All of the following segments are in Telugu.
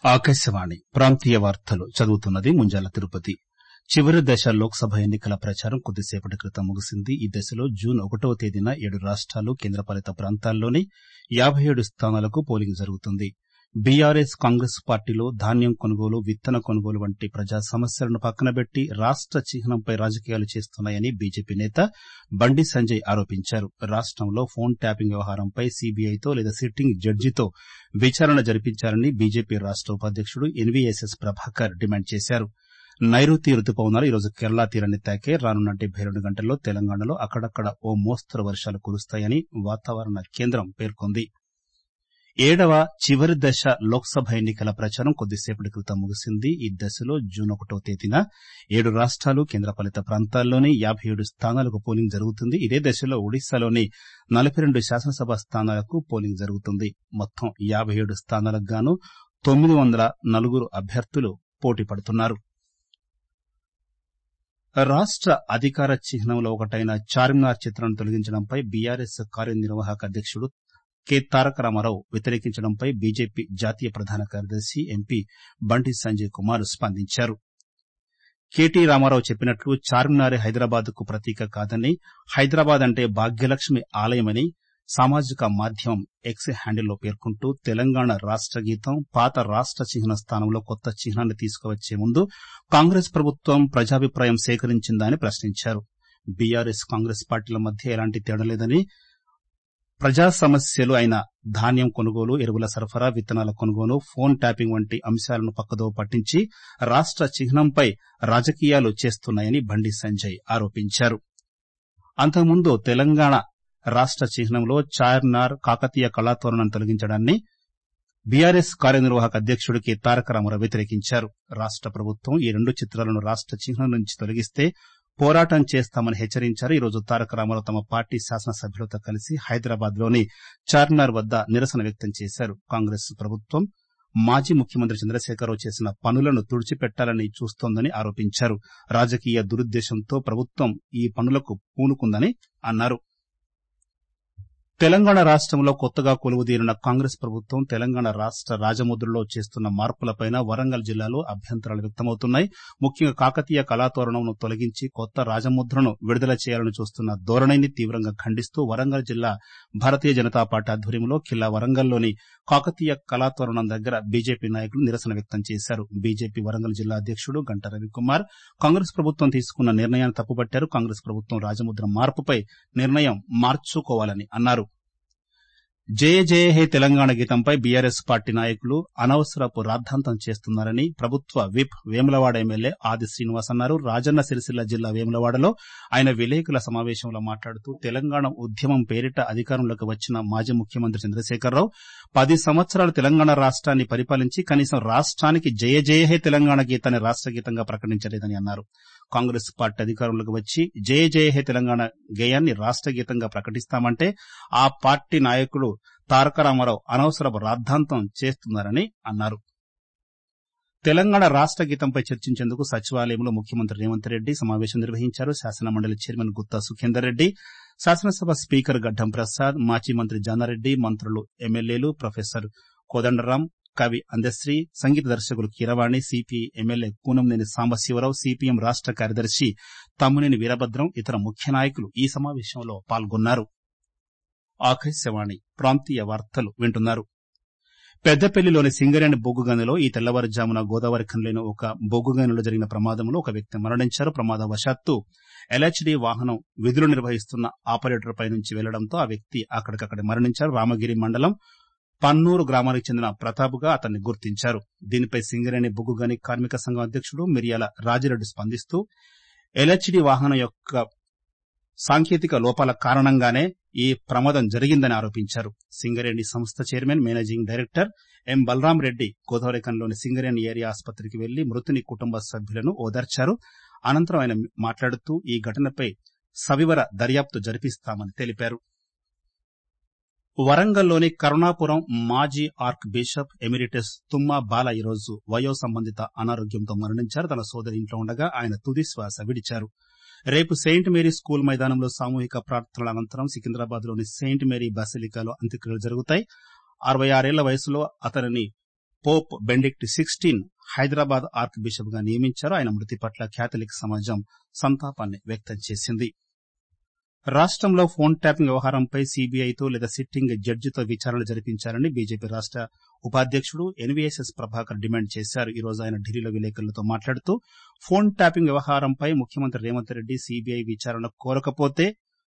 ఆకాశవాణి ప్రాంతీయ వార్తలు చదువుతున్నది ముంజాల తిరుపతి చివరి దశ లోక్ సభ ఎన్ని కల ప్రచారం కొద్దిసేపటి క్రితం ముగిసింది ఈ దశలో జూన్ ఒకటవ తేదీన ఏడు రాష్టాలు కేంద్రపాలిత ప్రాంతాల్లోని యాబై ఏడు స్థానాలకు పోలింగ్ జరుగుతుంది బీఆర్ఎస్ కాంగ్రెస్ పార్టీలు ధాన్యం కొనుగోలు విత్తన కొనుగోలు వంటి ప్రజా సమస్యలను పక్కనబెట్టి రాష్ట చిహ్నంపై రాజకీయాలు చేస్తున్నాయని బీజేపీ నేత బండి సంజయ్ ఆరోపించారు రాష్టంలో ఫోన్ ట్యాపింగ్ వ్యవహారంపై సీబీఐతో లేదా సిట్టింగ్ జడ్జితో విచారణ జరిపించాలని బీజేపీ రాష్ట ఉపాధ్యకుడు ఎన్వీఎస్ఎస్ ప్రభాకర్ డిమాండ్ చేశారు నైరుతి రుతుపవనాలు ఈరోజు కేరళ తీరాన్ని తాకే రానున్న డెబ్బై రెండు గంటల్లో తెలంగాణలో అక్కడక్కడ ఓ మోస్తరు వర్షాలు కురుస్తాయని వాతావరణ కేంద్రం పేర్కొంది ఏడవ చివరి దశ లోక్ సభ ఎన్ని కల ప్రచారం కొద్దిసేపటి క్రితం ముగిసింది ఈ దశలో జూన్ ఒకటో తేదీన ఏడు రాష్టాలు కేంద్రపాలిత ప్రాంతాల్లోని యాబై ఏడు స్థానాలకు పోలింగ్ జరుగుతుంది ఇదే దశలో ఒడిశాలోని నలబై రెండు శాసనసభ స్థానాలకు పోలింగ్ జరుగుతుంది మొత్తం యాబై ఏడు స్థానాలకు గాను తొమ్మిది వందల నలుగురు అభ్యర్థులు పోటీ పడుతున్నారు రాష్ట అధికార చిహ్నంలో ఒకటైన చార్మినార్ చిత్రాన్ని తొలగించడంపై బీఆర్ఎస్ కార్యనిర్వాహక అధ్యకుడు కె తారక రామారావు వ్యతిరేకించడంపై బీజేపీ జాతీయ ప్రధాన కార్యదర్శి ఎంపీ బండి సంజయ్ కుమార్ స్పందించారు కెటి రామారావు చెప్పినట్లు చార్మినారే హైదరాబాద్ కు ప్రతీక కాదని హైదరాబాద్ అంటే భాగ్యలక్ష్మి ఆలయమని సామాజిక మాధ్యమం ఎక్స్ హ్యాండిల్లో పేర్కొంటూ తెలంగాణ రాష్ట గీతం పాత రాష్ట చిహ్న స్థానంలో కొత్త చిహ్నాన్ని తీసుకువచ్చే ముందు కాంగ్రెస్ ప్రభుత్వం ప్రజాభిప్రాయం సేకరించిందా అని ప్రశ్నించారు బీఆర్ఎస్ కాంగ్రెస్ పార్టీల మధ్య ఎలాంటి తేడా లేదని ప్రజా సమస్యలు అయిన ధాన్యం కొనుగోలు ఎరువుల సరఫరా విత్తనాల కొనుగోలు ఫోన్ ట్యాపింగ్ వంటి అంశాలను పక్కదోవ పట్టించి రాష్ట చిహ్నంపై రాజకీయాలు చేస్తున్నాయని బండి సంజయ్ ఆరోపించారు అంతకుముందు తెలంగాణ రాష్ట చిహ్నంలో చార్మినార్ కాకతీయ కళాతోరణాన్ని తొలగించడాన్ని బీఆర్ఎస్ కార్యనిర్వాహక అధ్యకుడు కె తారక రామారావు వ్యతిరేకించారు రాష్ట ప్రభుత్వం ఈ రెండు చిత్రాలను రాష్ట చిహ్నం నుంచి తొలగిస్తే పోరాటం చేస్తామని హెచ్చరించారు ఈ రోజు తారక రామారావు తమ పార్టీ శాసనసభ్యులతో కలిసి హైదరాబాద్ లోని చార్మినార్ వద్ద నిరసన వ్యక్తం చేశారు కాంగ్రెస్ ప్రభుత్వం మాజీ ముఖ్యమంత్రి చంద్రశేఖరరావు చేసిన పనులను తుడిచిపెట్టాలని చూస్తోందని ఆరోపించారు రాజకీయ దురుద్దేశంతో ప్రభుత్వం ఈ పనులకు పూనుకుందని అన్నారు తెలంగాణ రాష్టంలో కొత్తగా కొలువుదీరిన కాంగ్రెస్ ప్రభుత్వం తెలంగాణ రాష్ట రాజముద్రలో చేస్తున్న మార్పులపై వరంగల్ జిల్లాలో అభ్యంతరాలు వ్యక్తమవుతున్నాయి ముఖ్యంగా కాకతీయ కళాతోరణంను తొలగించి కొత్త రాజముద్రను విడుదల చేయాలని చూస్తున్న ధోరణిని తీవ్రంగా ఖండిస్తూ వరంగల్ జిల్లా భారతీయ జనతా పార్టీ ఆధ్వర్యంలో కిల్లా వరంగల్లోని కాకతీయ కళాతోరణం దగ్గర బీజేపీ నాయకులు నిరసన వ్యక్తం చేశారు బీజేపీ వరంగల్ జిల్లా అధ్యకుడు గంటా రవికుమార్ కాంగ్రెస్ ప్రభుత్వం తీసుకున్న నిర్ణయాన్ని తప్పుపట్టారు కాంగ్రెస్ ప్రభుత్వం రాజముద్ర మార్పుపై నిర్ణయం మార్చుకోవాలని అన్నారు జయ జయ హే తెలంగాణ గీతంపై బీఆర్ఎస్ పార్టీ నాయకులు అనవసరపు రాద్ధాంతం చేస్తున్నారని ప్రభుత్వ విప్ వేములవాడ ఎమ్మెల్యే ఆది శ్రీనివాస్ అన్నారు రాజన్న సిరిసిల్ల జిల్లా వేములవాడలో ఆయన విలేకరుల సమావేశంలో మాట్లాడుతూ తెలంగాణ ఉద్యమం పేరిట అధికారంలోకి వచ్చిన మాజీ ముఖ్యమంత్రి చంద్రశేఖరరావు పది సంవత్సరాలు తెలంగాణ రాష్ట్రాన్ని పరిపాలించి కనీసం రాష్ట్రానికి జయ జయ హే తెలంగాణ గీతాన్ని రాష్ట్ర గీతంగా ప్రకటించలేదని అన్నారు కాంగ్రెస్ పార్టీ అధికారంలోకి వచ్చి జయ జయ హే తెలంగాణ గేయాన్ని రాష్ట్ర గీతంగా ప్రకటిస్తామంటే ఆ పార్టీ నాయకుడు తారక రామారావు అనవసరపు రాద్ధాంతం చేస్తున్నారని అన్నారు తెలంగాణ రాష్ట గీతంపై చర్చించేందుకు సచివాలయంలో ముఖ్యమంత్రి రేవంత్ రెడ్డి సమావేశం నిర్వహించారు శాసనమండలి చైర్మన్ గుత్తా సుఖేందర్ రెడ్డి శాసనసభ స్పీకర్ గడ్డం ప్రసాద్ మాజీ మంత్రి జానారెడ్డి మంత్రులు ఎమ్మెల్యేలు ప్రొఫెసర్ కోదండరాం కవి అందశ్రీ సంగీత దర్శకులు Keeravani CPI MLA Koonamneni Sambasiva Rao CPM రాష్ట కార్యదర్శి తమ్మినేని వీరభద్రం ఇతర ముఖ్య నాయకులు ఈ సమావేశంలో పాల్గొన్నారు ఆకాశవాణి ప్రాంతీయ వార్తలు వింటున్నారు పెద్దపల్లిలోని సింగరేణి బొగ్గుగనిలో ఈ తెల్లవారుజామున గోదావరి ఖనిలోని ఒక బొగ్గుగనిలో జరిగిన ప్రమాదంలో ఒక వ్యక్తి మరణించారు ప్రమాదవశాత్తు ఎల్హెచ్డీ వాహనం విధులు నిర్వహిస్తున్న ఆపరేటర్ పై నుంచి వెళ్లడంతో ఆ వ్యక్తి అక్కడికక్కడ మరణించారు రామగిరి మండలం పన్నూరు గ్రామానికి చెందిన ప్రతాప్గా అతన్ని గుర్తించారు దీనిపై సింగరేణి బొగ్గుగని కార్మిక సంఘం అధ్యకుడు మిరియాల రాజిరెడ్డి స్పందిస్తూ ఎల్హెచ్డీ వాహనం యొక్క సాంకేతిక లోపాల కారణంగానే ఈ ప్రమాదం జరిగిందని ఆరోపించారు సింగరేణి సంస్థ chairman managing director M Balram Reddy గోదావరికంలోని సింగరేణి ఏరియా ఆసుపత్రికి వెళ్లి మృతుని కుటుంబ సభ్యులను ఓదార్చారు అనంతరం ఆయన మాట్లాడుతూ ఈ ఘటనపై సవివర దర్యాప్తు జరిపిస్తామని తెలిపారు వరంగల్లోని కరుణాపురం మాజీ archbishop emeritus Thumma Bala ఈరోజు వయో సంబంధిత అనారోగ్యంతో మరణించారు తన సోదరి ఇంట్లో ఉండగా ఆయన తుది శ్వాస విడిచారు రేపు సెయింట్ మేరీ స్కూల్ మైదానంలో సామూహిక ప్రార్థనల అనంతరం సికింద్రాబాద్ లోని సెయింట్ మేరీ బసిలికాలో అంత్యక్రియలు జరుగుతాయి అరవై ఆరేళ్ల వయసులో అతనిని Pope Benedict sixteen Hyderabad archbishop గా నియమించారు ఆయన మృతి పట్ల క్యాథలిక్ సమాజం సంతాపాన్ని వ్యక్తం చేసింది రాష్టంలో ఫోన్ ట్యాపింగ్ వ్యవహారంపై సీబీఐతో లేదా సిట్టింగ్ జడ్జితో విచారణ జరిపించాలని బీజేపీ రాష్ట ఉపాధ్యకుడు ఎన్వీఎస్ఎస్ ప్రభాకర్ డిమాండ్ చేశారు ఈ రోజు ఆయన ఢిల్లీలో విలేకరులతో మాట్లాడుతూ ఫోన్ ట్యాపింగ్ వ్యవహారంపై ముఖ్యమంత్రి రేవంత్ రెడ్డి సీబీఐ విచారణ కోరకపోతే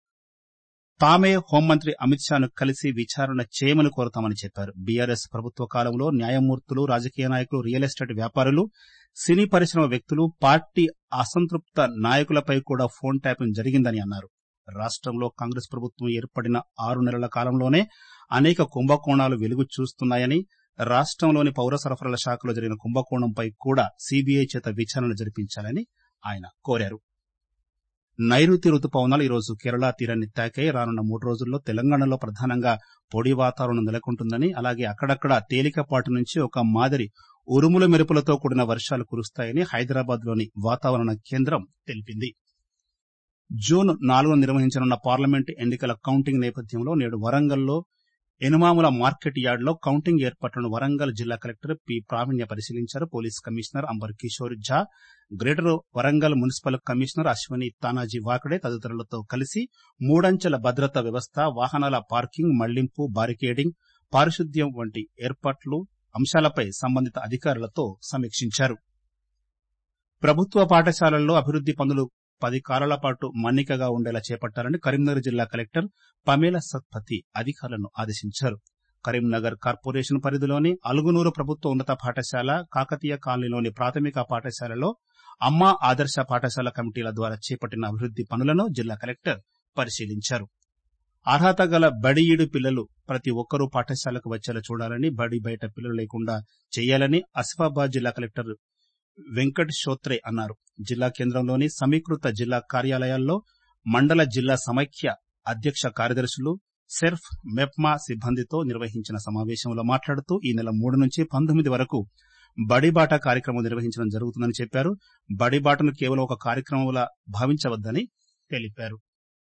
తామే హోంమంత్రి అమిత్ షాను కలిసి విచారణ చేయమని కోరతామని చెప్పారు బీఆర్ఎస్ ప్రభుత్వ కాలంలో న్యాయమూర్తులు రాజకీయ నాయకులు రియల్ ఎస్టేట్ వ్యాపారులు సినీ పరిశ్రమ వ్యక్తులు పార్టీ అసంతృప్త నాయకులపై కూడా ఫోన్ ట్యాపింగ్ జరిగిందని అన్నారు రాష్టంలో కాంగ్రెస్ ప్రభుత్వం ఏర్పడిన ఆరు నెలల కాలంలోనే అనేక కుంభకోణాలు వెలుగు చూస్తున్నాయని రాష్టంలోని పౌర సరఫరాల శాఖలో జరిగిన కుంభకోణంపై కూడా సీబీఐ చేత విచారణ జరిపించాలని ఆయన కోరారు నైరుతి రుతుపవనాలు ఈరోజు కేరళ తీరాన్ని తాకాయి రానున్న మూడు రోజుల్లో తెలంగాణలో ప్రధానంగా పొడి వాతావరణం నెలకొంటుందని అలాగే అక్కడక్కడ తేలికపాటి నుంచి ఒక మాదిరి ఉరుముల మెరుపులతో కూడిన వర్షాలు కురుస్తాయని హైదరాబాద్ లోని వాతావరణ కేంద్రం తెలిపింది జూన్ నాలుగున నిర్వహించనున్న పార్లమెంట్ ఎన్నికల కౌంటింగ్ నేపథ్యంలో నేడు వరంగల్లో ఎనుమాముల మార్కెట్ యార్డులో కౌంటింగ్ ఏర్పాట్లను వరంగల్ జిల్లా కలెక్టర్ పి ప్రావీణ్య పరిశీలించారు police commissioner Ambar Kishore Jha greater Warangal municipal commissioner Ashwini Tanaji Wakade తదితరులతో కలిసి మూడంచెల భద్రతా వ్యవస్థ వాహనాల పార్కింగ్ మళ్లింపు బారికేడింగ్ పారిశుద్ధ్యం వంటి ఏర్పాట్లు అంశాలపై సంబంధిత అధికారులతో సమీక్షించారు ప్రభుత్వ పాఠశాలల్లో అభివృద్ది పనులు పది కాలాల పాటు మన్నికగా ఉండేలా చేపట్టాలని కరీంనగర్ జిల్లా కలెక్టర్ పమేల సత్పతి అధికారులను ఆదేశించారు కరీంనగర్ కార్పొరేషన్ పరిధిలోని అలుగునూరు ప్రభుత్వ ఉన్నత పాఠశాల కాకతీయ కాలనీలోని ప్రాథమిక పాఠశాలలో అమ్మా ఆదర్శ పాఠశాల కమిటీల ద్వారా చేపట్టిన అభివృద్ది పనులను జిల్లా కలెక్టర్ పరిశీలించారు అర్హత గల బడిఈడు పిల్లలు ప్రతి ఒక్కరూ పాఠశాలకు వచ్చేలా చూడాలని బడి బయట పిల్లలు లేకుండా చేయాలని ఆసిఫాబాద్ జిల్లా కలెక్టర్ వెంకట్ షోత్రే అన్నారు జిల్లా కేంద్రంలోని సమీకృత జిల్లా కార్యాలయాల్లో మండల జిల్లా సమైక్య అధ్యక్ష కార్యదర్శులు సెర్ఫ్ మెప్మా సిబ్బందితో నిర్వహించిన సమావేశంలో మాట్లాడుతూ ఈ నెల మూడు నుంచి పంతొమ్మిది వరకు బడిబాట కార్యక్రమం నిర్వహించడం జరుగుతుందని చెప్పారు బడిబాటను కేవలం ఒక కార్యక్రమంలా భావించవద్దని తెలిపారు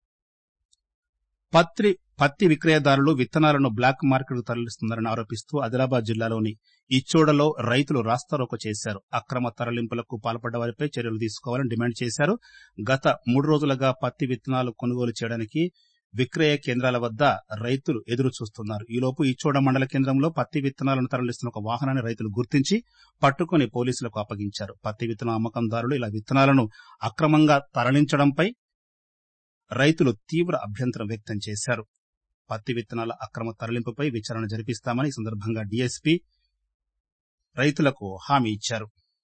పత్రి పత్తి విక్రయదారులు విత్తనాలను బ్లాక్ మార్కెట్కు తరలిస్తున్నారని ఆరోపిస్తూ ఆదిలాబాద్ జిల్లాలోని ఇచ్చోడలో రైతులు రాస్తారోకో చేశారు అక్రమ తరలింపులకు పాల్పడ్డ వారిపై చర్యలు తీసుకోవాలని డిమాండ్ చేశారు గత మూడు రోజులుగా పత్తి విత్తనాలు కొనుగోలు చేయడానికి విక్రయ కేంద్రాల వద్ద రైతులు ఎదురు చూస్తున్నారు ఈలోపు ఇచ్చోడ మండల కేంద్రంలో పత్తి విత్తనాలను తరలిస్తున్న ఒక వాహనాన్ని రైతులు గుర్తించి పట్టుకుని పోలీసులకు అప్పగించారు పత్తి విత్తన అమ్మకందారులు ఇలా విత్తనాలను అక్రమంగా తరలించడంపై రైతులు తీవ్ర అభ్యంతరం వ్యక్తం చేశారు పత్తి విత్తనాల అక్రమ తరలింపుపై విచారణ జరిపిస్తామని ఈ సందర్భంగా డీఎస్పీ రైతులకు హామీ ఇచ్చారు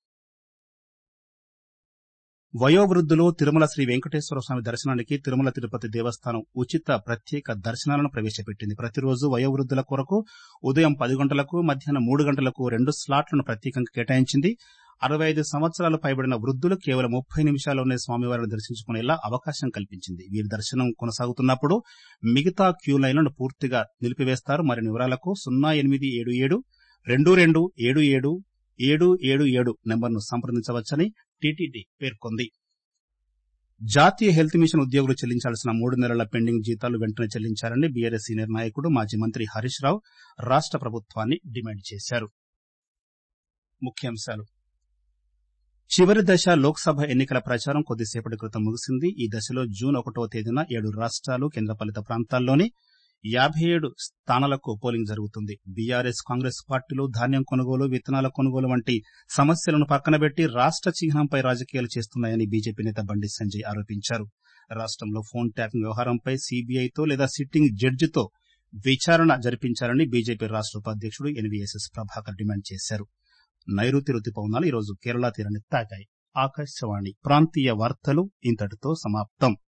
వయోవృద్ధులు తిరుమల శ్రీ వెంకటేశ్వర స్వామి దర్శనానికి తిరుమల తిరుపతి దేవస్థానం ఉచిత ప్రత్యేక దర్శనాలను ప్రవేశపెట్టింది ప్రతిరోజు వయోవృద్ధుల కొరకు ఉదయం పది గంటలకు మధ్యాహ్నం మూడు గంటలకు రెండు స్లాట్లను ప్రత్యేకంగా కేటాయించింది అరవై ఐదు సంవత్సరాలు పైబడిన వృద్ధులు కేవలం ముప్పై నిమిషాల్లోనే స్వామివారిని దర్శించుకునేలా అవకాశం కల్పించింది వీరి దర్శనం కొనసాగుతున్నప్పుడు మిగతా క్యూ లైన్లను పూర్తిగా నిలిపివేస్తారు మరిన్ని వివరాలకు సున్నా ఎనిమిది ఏడు ఏడు రెండు రెండు ఏడు ఏడు ఏడు ఏడు ఏడు నెంబర్ను సంప్రదించవచ్చని టీటీడీ పేర్కొంది జాతీయ హెల్త్ మిషన్ ఉద్యోగులు చెల్లించాల్సిన మూడు నెలల పెండింగ్ జీతాలు వెంటనే చెల్లించాలని బీఆర్ఎస్ సీనియర్ నాయకుడు మాజీ మంత్రి హరీష్ రావు రాష్ట ప్రభుత్వాన్ని డిమాండ్ చేశారు ముఖ్యాంశాలు చివరి దశ లోక్సభ ఎన్నికల ప్రచారం కొద్దిసేపటి క్రితం ముగిసింది ఈ దశలో జూన్ ఒకటవ తేదీన ఏడు రాష్ట్రాలు కేంద్రపాలిత ప్రాంతాల్లోని యాభై ఏడు స్థానాలకు పోలింగ్ జరుగుతుంది బీఆర్ఎస్ కాంగ్రెస్ పార్టీలు ధాన్యం కొనుగోలు విత్తనాల కొనుగోలు వంటి సమస్యలను పక్కనబెట్టి రాష్ట చిహ్నంపై రాజకీయాలు చేస్తున్నాయని బీజేపీ నేత బండి సంజయ్ ఆరోపించారు రాష్టంలో ఫోన్ ట్యాపింగ్ వ్యవహారంపై సీబీఐతో లేదా సిట్టింగ్ జడ్జితో విచారణ జరిపించాలని బీజేపీ రాష్ట ఉపాధ్యకుడు ఎన్వీఎస్ఎస్ ప్రభాకర్ డిమాండ్ చేశారు నైరుతి రుతుపవనాలు ఈరోజు కేరళ తీరాన్ని తాకాయి ఆకాశవాణి ప్రాంతీయ వార్తలు ఇంతటితో సమాప్తం